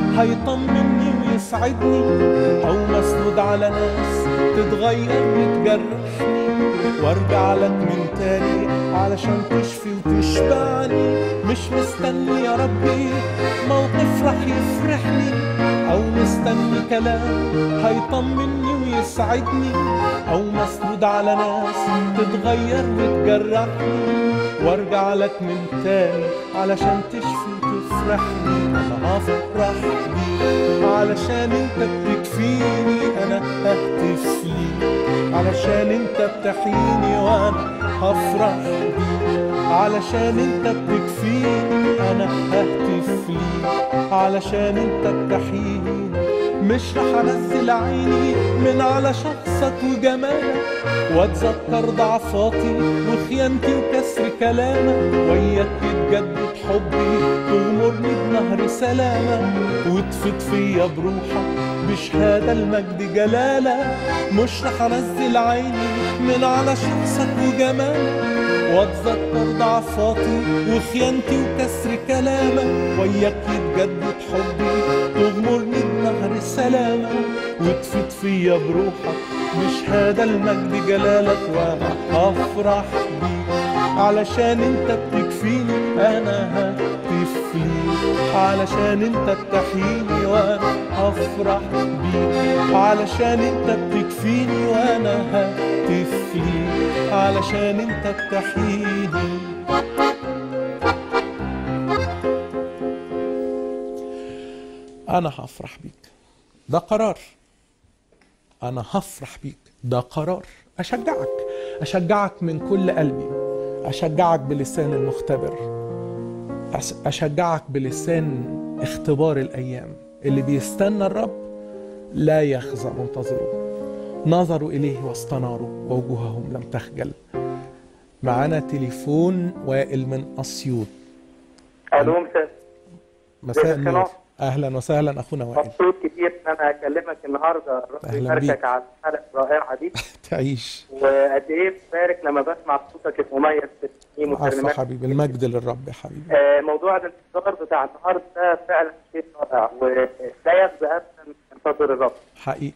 A: هيطمني ويسعدني او مسنود على ناس تتغير وتجرحني وارجع لك من تاني علشان تشفي وتشبعني مش مستني يا ربي موقف راح يفرحني او مستني كلام هيطمني ويسعدني او مسنود على ناس تتغير وتجرحني وارجع لك من تاني علشان تشفي وتفرحني انا هفرح بيك علشان انت بتكفيني انا ههتف ليك علشان انت بتحييني وانا هفرح بيك علشان انت بتكفيني انا ههتف ليك علشان انت بتحييني مش رح انزل عيني من على شخصك وجمالك واتذكر ضعفاتي وخيانتي وكسر كلامك وياك يتجدد حبي تغمرني بنهر سلامك وتفيد فيا بروحك بشهادة المجد جلالك مش رح انزل عيني من على شخصك وجمالك واتذكر ضعفاتي وخيانتي وكسر كلامك وياك يتجدد حبي تغمرني بنهر سلامك وتفيد فيا بروحك بشهادة المجد جلالك وانا هفرح بيك علشان انت بتكفيني انا ههتف ليك علشان انت بتحييني وانا هفرح بيك علشان انت بتكفيني وانا ههتف ليك علشان انت بتحييني انا هفرح بيك ده قرار انا هفرح بيك ده قرار اشجعك اشجعك من كل قلبي اشجعك بلسان المختبر أش- اشجعك بلسان اختبار الايام اللي بيستنى الرب لا يخزى منتظره نظروا اليه واستناروا ووجوههم لم تخجل معانا تليفون وائل من اسيوط
K: الو مساء
A: مساء
K: ازيك يا
A: النور
K: نور؟
A: اهلا وسهلا اخونا وائل
K: مبسوط كتير ان انا اكلمك النهارده ربنا
A: أهلا بيك.
K: يباركك على الحلقه الرائعه دي
A: تعيش
K: وقد ايه ببارك لما بسمع صوتك المميز في التسليم
A: عفو
K: والكلمات
A: حبيبي المجد للرب يا حبيبي
K: آه، موضوع الانتظار بتاع النهارده ده فعلا شيء رائع ولا يخزى ابدا منتظر الرب
A: حقيقي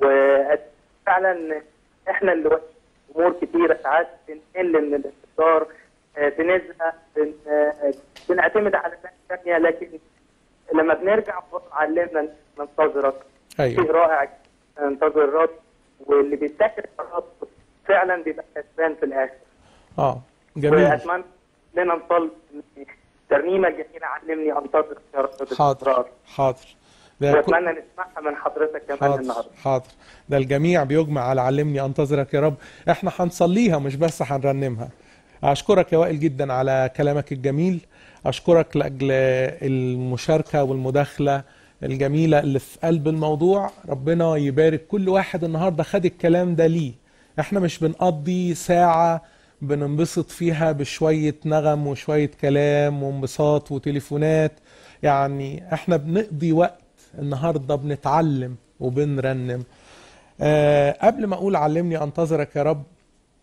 K: وفعلا احنا اللي واقفين امور كتيره ساعات بنقل من الانتظار آه، بنزهق بن آه، بنعتمد على ناس ثانيه لكن لما بنرجع علمنا ننتظرك
A: أيوة.
K: شيء رائع جداً ننتظر الرب واللي بيتذكر الرب فعلا بيبقى كسبان في الاخر
A: اه جميل
K: واتمنى لنا نصلي إن الترنيمه الجميله علمني انتظر يا رب
A: حاضر
K: باستمرار
A: حاضر ده كل-
K: واتمنى نسمعها من حضرتك كمان
A: حاضر
K: النهارده
A: حاضر ده الجميع بيجمع على علمني انتظرك يا رب احنا هنصليها مش بس هنرنمها اشكرك يا وائل جدا على كلامك الجميل اشكرك لاجل المشاركه والمداخله الجميله اللي في قلب الموضوع ربنا يبارك كل واحد النهارده خد الكلام ده ليه احنا مش بنقضي ساعه بننبسط فيها بشويه نغم وشويه كلام وانبساط وتليفونات يعني احنا بنقضي وقت النهارده بنتعلم وبنرنم أه قبل ما اقول علمني انتظرك يا رب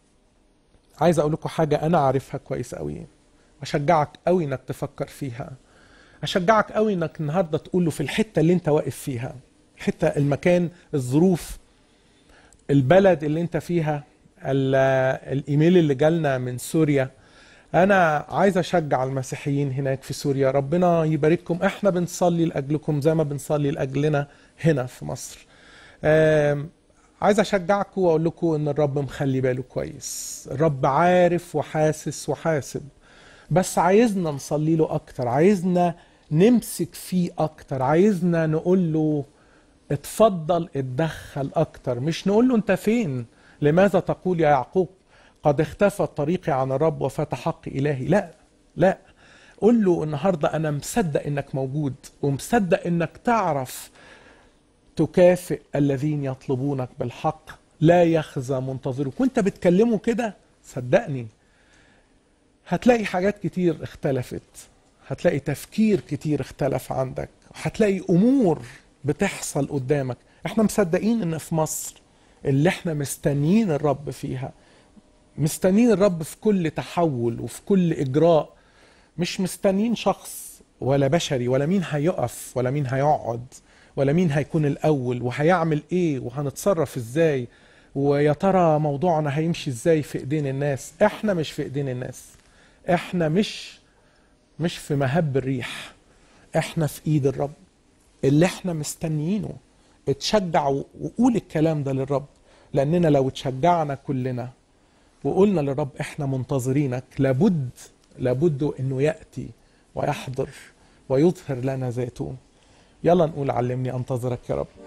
A: عايز اقول لكم حاجه انا عارفها كويس قوي اشجعك قوي انك تفكر فيها اشجعك قوي انك النهارده تقول له في الحته اللي انت واقف فيها الحته المكان الظروف البلد اللي انت فيها ال- الايميل اللي جالنا من سوريا انا عايز اشجع المسيحيين هناك في سوريا ربنا يبارككم احنا بنصلي لاجلكم زي ما بنصلي لاجلنا هنا في مصر آم، عايز اشجعكم واقول لكم ان الرب مخلي باله كويس الرب عارف وحاسس وحاسب بس عايزنا نصلي له اكتر عايزنا نمسك فيه اكتر عايزنا نقول له اتفضل اتدخل اكتر مش نقول له انت فين لماذا تقول يا يعقوب قد اختفى طريقي عن الرب وفات حق الهي لا لا قول له النهارده انا مصدق انك موجود ومصدق انك تعرف تكافئ الذين يطلبونك بالحق لا يخزى منتظرك وانت بتكلمه كده صدقني هتلاقي حاجات كتير اختلفت هتلاقي تفكير كتير اختلف عندك هتلاقي امور بتحصل قدامك احنا مصدقين ان في مصر اللي احنا مستنيين الرب فيها مستنيين الرب في كل تحول وفي كل اجراء مش مستنيين شخص ولا بشري ولا مين هيقف ولا مين هيقعد ولا مين هيكون الاول وهيعمل ايه وهنتصرف ازاي ويا ترى موضوعنا هيمشي ازاي في ايدين الناس احنا مش في ايدين الناس احنا مش مش في مهب الريح احنا في ايد الرب اللي احنا مستنيينه اتشجع و- وقول الكلام ده للرب لاننا لو اتشجعنا كلنا وقلنا للرب احنا منتظرينك لابد لابد انه ياتي ويحضر ويظهر لنا ذاته يلا نقول علمني انتظرك يا رب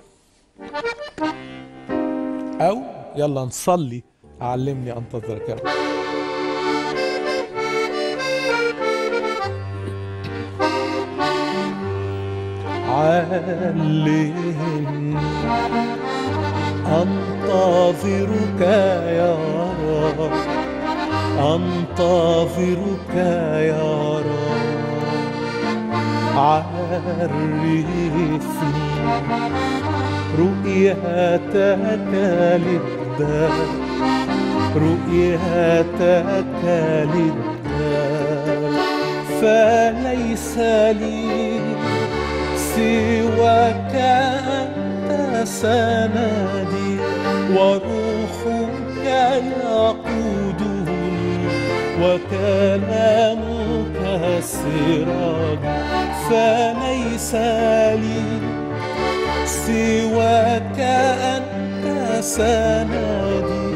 A: او يلا نصلي علمني انتظرك يا رب علمني أنتظرك يا رب أنتظرك يا رب عرفني رؤيتك للدار رؤيتك للدار فليس لي سواك أنت سندي وروحك يقودني وكلامك سراج فليس لي سواك أنت سندي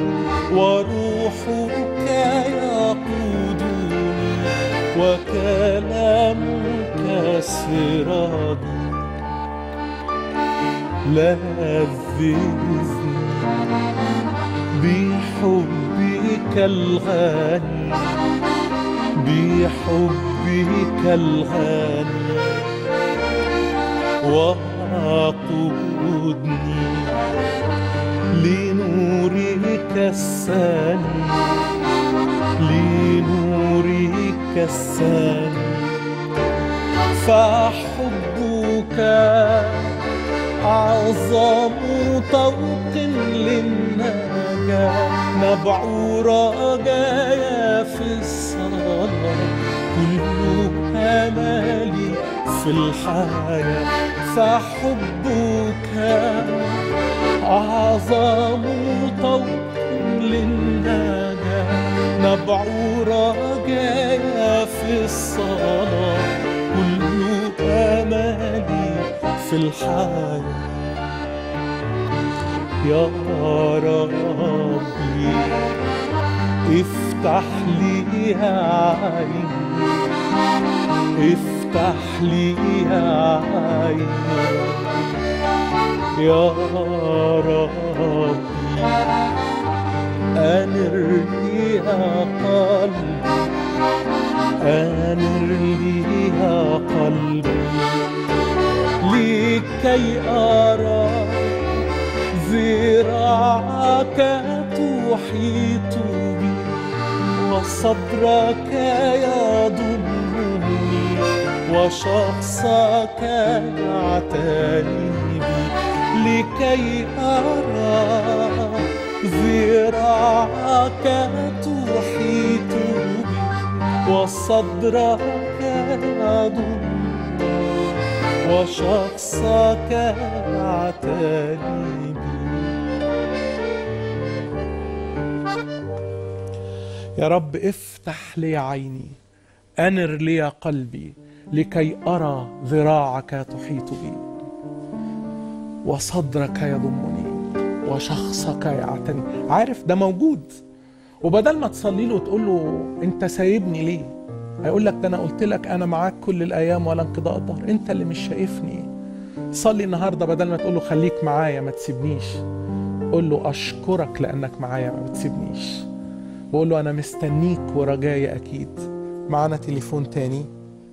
A: وروحك يقودني وكلامك سراج لذذني بحبك الغني بحبك الغني وقودني لنورك السني لنورك السني فحبك أعظم طوق للنجاة نبع رجايا في الصلاة كل أمالي في الحياة فحبك أعظم طوق للنجاة نبع رجايا في الصلاة كل أمالي في الحياة يا ربي افتح لي عيني افتح لي عيني يا ربي أنر لي قلبي أنر لي قلبي لكي أرى ذراعك تحيط بي وصدرك يضمني وشخصك يعتني بي لكي أرى ذراعك تحيط بي وصدرك يضمني وشخصك يعتني بي يا رب افتح لي عيني أنر لي قلبي لكي أرى ذراعك تحيط بي وصدرك يضمني وشخصك يعتني عارف ده موجود وبدل ما تصلي له وتقول له انت سايبني ليه هيقول لك ده انا قلت لك انا معاك كل الايام ولا انقضاء الظهر انت اللي مش شايفني صلي النهارده بدل ما تقول له خليك معايا ما تسيبنيش قول له اشكرك لانك معايا ما بتسيبنيش بقول له انا مستنيك ورجايا اكيد معانا تليفون تاني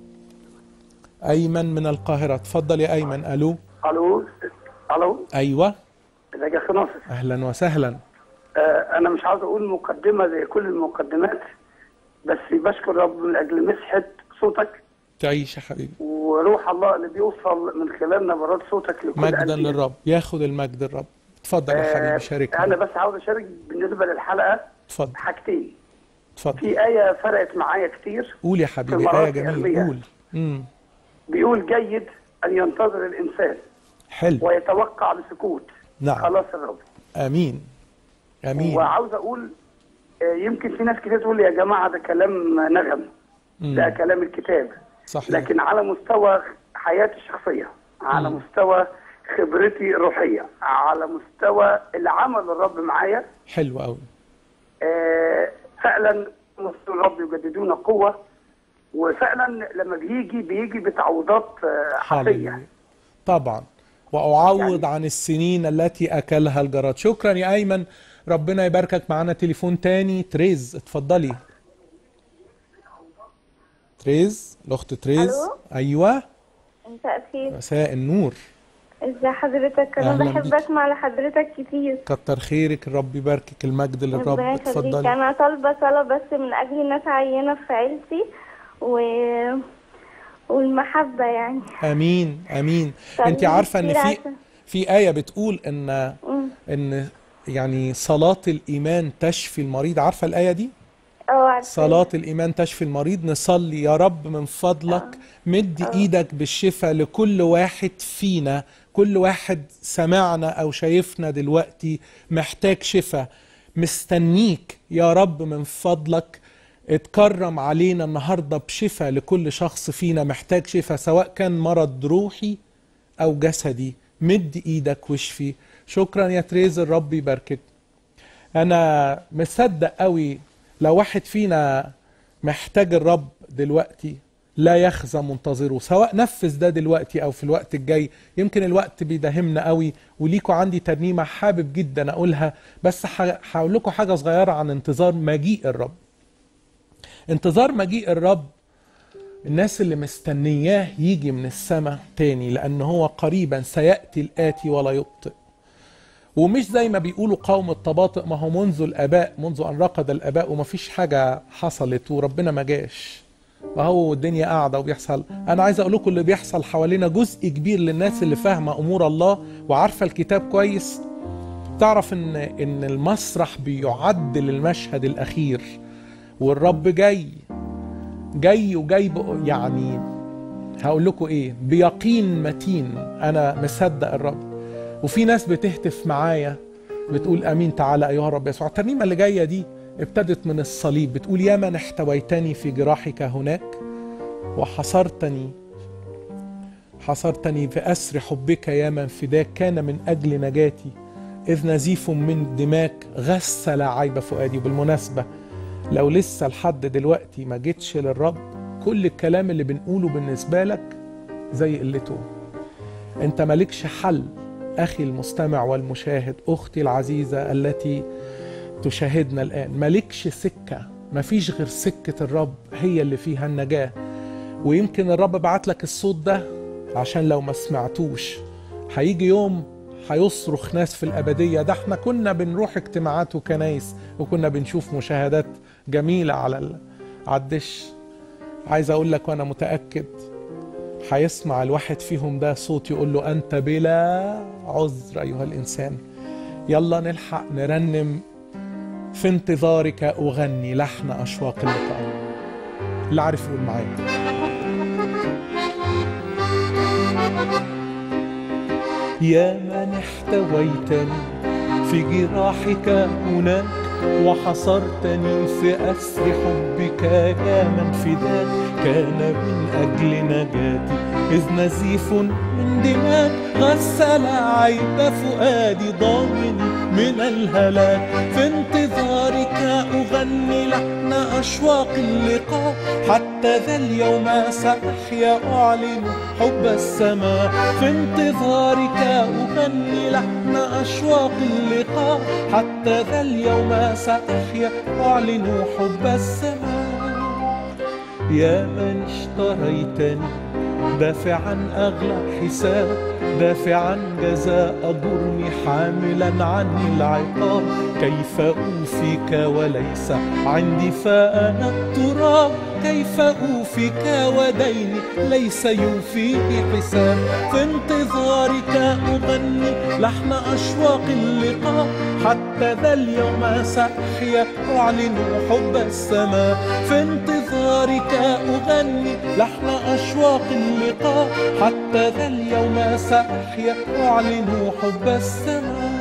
A: ايمن من القاهره اتفضل يا ايمن الو
L: الو الو
A: ايوه
L: ازيك يا اخي ناصر
A: اهلا وسهلا
L: آه انا مش عاوز اقول مقدمه زي كل المقدمات بس بشكر رب من اجل مسحه صوتك
A: تعيش يا حبيبي
L: وروح الله اللي بيوصل من خلال نبرات صوتك لكل
A: مجدا
L: قلبي.
A: للرب ياخد المجد الرب اتفضل يا حبيبي شاركنا
L: انا بس عاوز اشارك بالنسبه للحلقه
A: اتفضل
L: حاجتين
A: اتفضل
L: في ايه فرقت معايا كتير
A: قول يا
L: في
A: حبيبي
L: المرات
A: آية جميلة
L: العلمية.
A: قول امم
L: بيقول جيد ان ينتظر الانسان
A: حلو
L: ويتوقع بسكوت
A: نعم
L: خلاص الرب
A: امين امين
L: وعاوز اقول آه، يمكن في ناس كتير تقول لي يا جماعه ده كلام نغم
A: مم.
L: ده كلام الكتاب
A: صحيح
L: لكن على مستوى حياتي الشخصيه على
A: مم.
L: مستوى خبرتي الروحيه على مستوى العمل الرب معايا
A: حلو قوي
L: آه، فعلا مستوى الرب يجددون قوه وفعلا لما بيجي بيجي بتعويضات آه، حقيقيه
A: هللويا طبعا واعوض عن السنين التي اكلها الجراد شكرا يا ايمن ربنا يباركك معانا تليفون تاني تريز اتفضلي تريز الاخت تريز
M: ألو؟
A: ايوه
M: مساء الخير
A: مساء النور
M: ازي حضرتك انا
A: أهلاً
M: بحب
A: بيك.
M: اسمع لحضرتك كتير
A: كتر خيرك الرب يباركك المجد للرب
M: ربنا يخليك
A: اتفضلي
M: انا طالبه صلاه بس من اجل ناس عينه في عيلتي و والمحبه يعني
A: امين امين
M: طب
A: انت عارفه ان
M: كتير
A: في
M: عشان-
A: في ايه بتقول ان
M: مم.
A: ان يعني صلاه الايمان تشفي المريض عارفه الايه دي
M: اه عارفة.
A: صلاة الإيمان تشفي المريض نصلي يا رب من فضلك مد إيدك بالشفاء لكل واحد فينا كل واحد سمعنا أو شايفنا دلوقتي محتاج شفاء مستنيك يا رب من فضلك اتكرم علينا النهاردة بشفاء لكل شخص فينا محتاج شفاء سواء كان مرض روحي أو جسدي مد إيدك واشفي شكرا يا تريز الرب يباركك انا مصدق قوي لو واحد فينا محتاج الرب دلوقتي لا يخزى منتظره سواء نفذ ده دلوقتي او في الوقت الجاي يمكن الوقت بيداهمنا قوي وليكوا عندي ترنيمه حابب جدا اقولها بس ح- هقول لكم حاجه صغيره عن انتظار مجيء الرب انتظار مجيء الرب الناس اللي مستنياه يجي من السماء تاني لان هو قريبا سياتي الاتي ولا يبطئ ومش زي ما بيقولوا قوم التباطؤ ما هو منذ الاباء منذ ان رقد الاباء وما فيش حاجه حصلت وربنا ما جاش وهو الدنيا قاعده وبيحصل انا عايز اقول لكم اللي بيحصل حوالينا جزء كبير للناس اللي فاهمه امور الله وعارفه الكتاب كويس تعرف ان ان المسرح بيعد للمشهد الاخير والرب جاي جاي وجاي بق- يعني هقول لكم ايه بيقين متين انا مصدق الرب وفي ناس بتهتف معايا بتقول امين تعالى ايها الرب يسوع الترنيمه اللي جايه دي ابتدت من الصليب بتقول يا من احتويتني في جراحك هناك وحصرتني حصرتني في أسر حبك يا من فداك كان من أجل نجاتي إذ نزيف من دماك غسل عيب فؤادي وبالمناسبة لو لسه لحد دلوقتي ما جيتش للرب كل الكلام اللي بنقوله بالنسبة لك زي قلته انت مالكش حل أخي المستمع والمشاهد أختي العزيزة التي تشاهدنا الآن مالكش سكة مفيش غير سكة الرب هي اللي فيها النجاة ويمكن الرب بعت لك الصوت ده عشان لو ما سمعتوش هيجي يوم هيصرخ ناس في الأبدية ده احنا كنا بنروح اجتماعات وكنايس وكنا بنشوف مشاهدات جميلة على ال- على الدش عايز أقول لك وأنا متأكد هيسمع الواحد فيهم ده صوت يقول له أنت بلا عذر أيها الإنسان يلا نلحق نرنم في انتظارك أغني لحن أشواق اللقاء اللي عارف يقول معايا يا من احتويتني في جراحك هناك وحصرتني في أسر حبك يا من فداك كان من أجل نجاتي إذ نزيف من دماك غسل عيب فؤادي ضامني من الهلاك في انتظارك أغني لحن أشواق اللقاء حتى ذا اليوم سأحيا أعلن حب السماء في انتظارك أغني لحن أشواق اللقاء حتى ذا اليوم سأحيا أعلن حب السماء يا من اشتريتني دافعا أغلى حساب دافعا جزاء جرمي حاملا عني العقاب كيف أوفيك وليس عندي فأنا التراب كيف أوفيك وديني ليس يوفيه حساب في انتظارك أغني لحن أشواق اللقاء حتى ذا اليوم سأحيا أعلن حب السماء في انتظارك أغني لحن أشواق اللقاء حتى ذا اليوم سأحيا أعلن حب السماء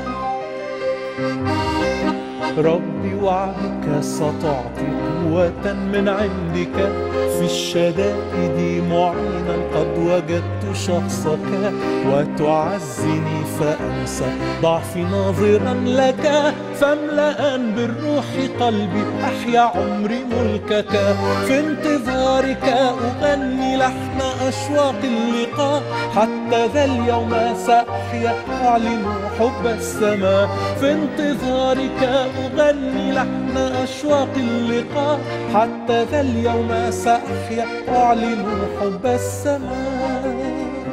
A: ربي وعدك ستعطي قوة من عندك في الشدائد معينا قد وجدت شخصك وتعزني فأنسى ضعفي ناظرا لك فاملأ بالروح قلبي أحيا عمري ملكك في انتظارك أغني لحن أشواق اللقاء حتى ذا اليوم سأحيا أعلن حب السماء في انتظارك أغني لحن أشواق اللقاء حتى ذا اليوم سأحيا أعلن حب السماء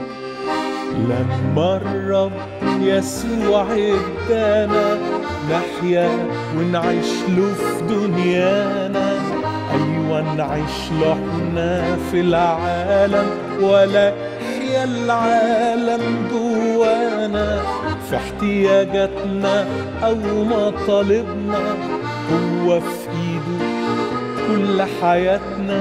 A: لما الرب يسوع ادانا نحيا ونعيش له في دنيانا ايوه نعيش له احنا في العالم ولا يحيا العالم جوانا في احتياجاتنا او مطالبنا هو في ايده كل حياتنا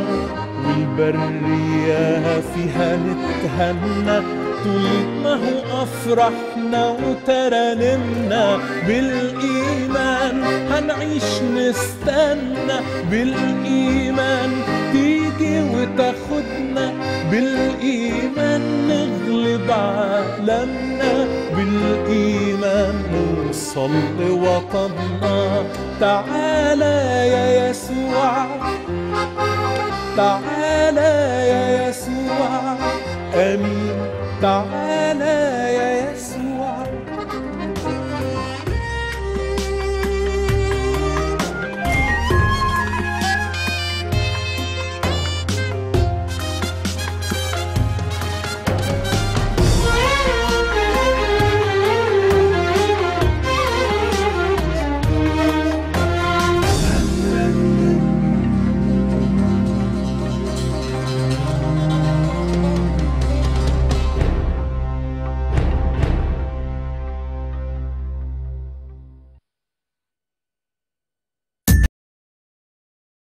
A: والبرية فيها نتهنى طول ما هو أفرحنا وترانمنا بالإيمان هنعيش نستنى بالإيمان تيجي وتاخدنا بالإيمان نغلب عالمنا بالإيمان نوصل لوطننا تعالى يا يسوع تعالى يا يسوع امين تعالى